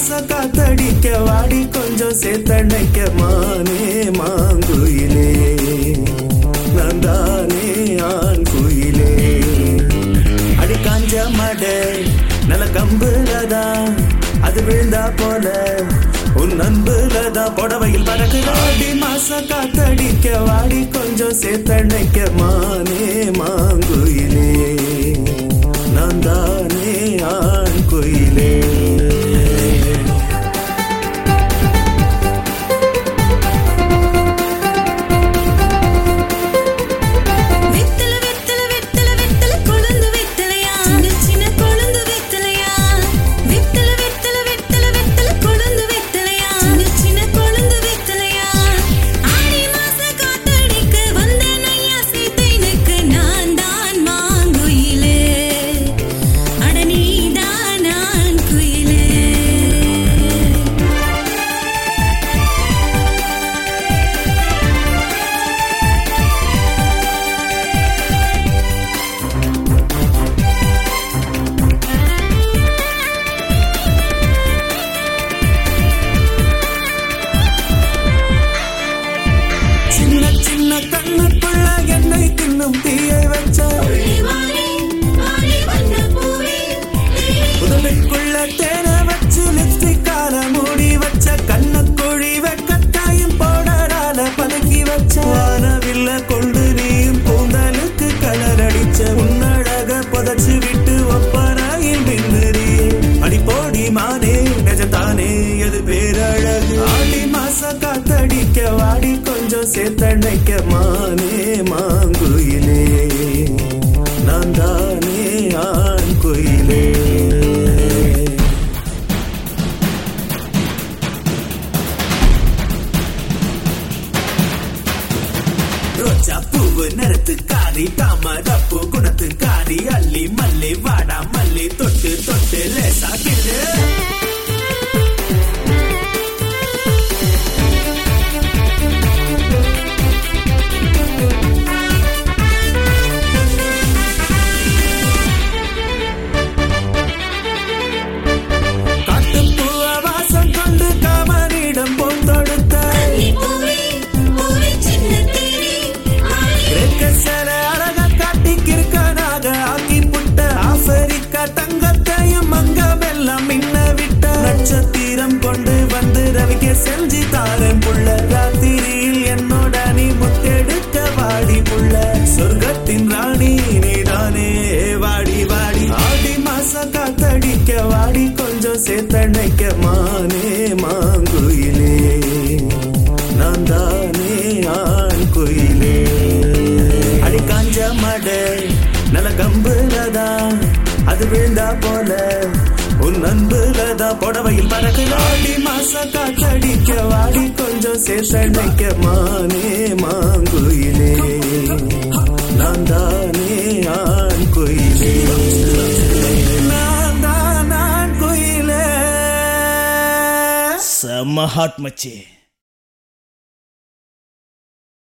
மாச காத்தடிக்க வாடி கொஞ்சம் சேத்தண்ணைக்க மானே மாங்குயிலே நான் தானே ஆண் குயிலே அடி காஞ்ச மடை நல்ல கம்புலதான் அது விழுந்தா போல உன் அன்புலதான் புடவையில் பறக்குதாடி மாச காத்தடிக்க வாடி கொஞ்சம் சேத்தண்ணைக்க மானே மாங்குயிலே நான் தானே ஆண் குயிலே வெத்தல வெத்தல வெத்தல வெத்தல கொழுந்து வெத்தலையா சின்ன சின்ன கொழுந்து வெத்தலையா வெத்தல வெத்தல வெத்தல வெத்தல கொழுந்து வெத்தலையா சின்ன சின்ன கொழுந்து வெத்தலையா ஆடி மாச காத்தடிக்க வந்த நையா சீத்தைனுக்கு நான் தான் மாங்குயிலே அட நீதான் நான் குயிலே சின்ன சின்ன கண்ணுக்குள்ள என்னை தின்னும் தீயை வச்ச மாறி மாறி வண்ண பூவே உதடுக்குள்ள தேனை வச்சு லிப்ஸ்டிக்கால மூடி வச்ச கண்ணக்குழி வெக்கத்தாயும் பவுடரால பதுக்கி வச்ச வானவில்ல கொண்டு நீயும் பூந்தலுக்கு கலர் அடிச்ச உன்னழக புதைச்சு விட்டு ஒப்பனாயில் மின்னுறி அடி போடி மானே நெஜத்தானே எது பேரழகு ஆடி மாச காத்தடிக்க வாடி கொஞ்சம் சேத்தண்ணைக்க மானே மாங்குயிலே நான் தானே ஆண் குயிலே ரோஜா பூவு நிறத்து காரி தாமரப்பூ குணத்து காரி அள்ளி மல்லி வாடா மல்லி தொட்டு தொட்டு லேசா கிள்ளு காட்டுப்பூவ வாசம் கொண்டு காமனிடம் போந்தொடுத்த நீ பூவே பூவே சின்ன தேரி மாறி கிரேக்க சில அழக காட்டி கிறுக்கனாக ஆக்கி புட்ட ஆப்பிரிக்கா தங்கத்தையும் அங்கமெல்லாம் மின்ன விட்ட நட்சத்திரம் கொண்டு வந்து ரவிக்க செஞ்சு தாரன் புள்ள ராத்திரியில் என்னோட நீ முத்தெடுக்க வாடி புள்ள சொர்க்கத்தின் ராணி நீதானே வாடி வாடி ஆடி மாச காத்தடிக்க வாடி கொஞ்சம் சேத்தண்ணைக்க மானே மாங்குயிலே நான் தானே ஆண் குயிலே அடி காஞ்ச மடை நல்ல கம்புலதான் அது விழுந்தா போல உன் அன்புலதான் புடவையில் பறக்குதாடி மாச காத்தடிக்க வாடி கொஞ்சம் சேத்தண்ணைக்க மானே மாங்குயிலே நான் தானே ஆண் குயிலே நான் தான் ஆண் குயிலே செம்ம ஹாட் மச்சி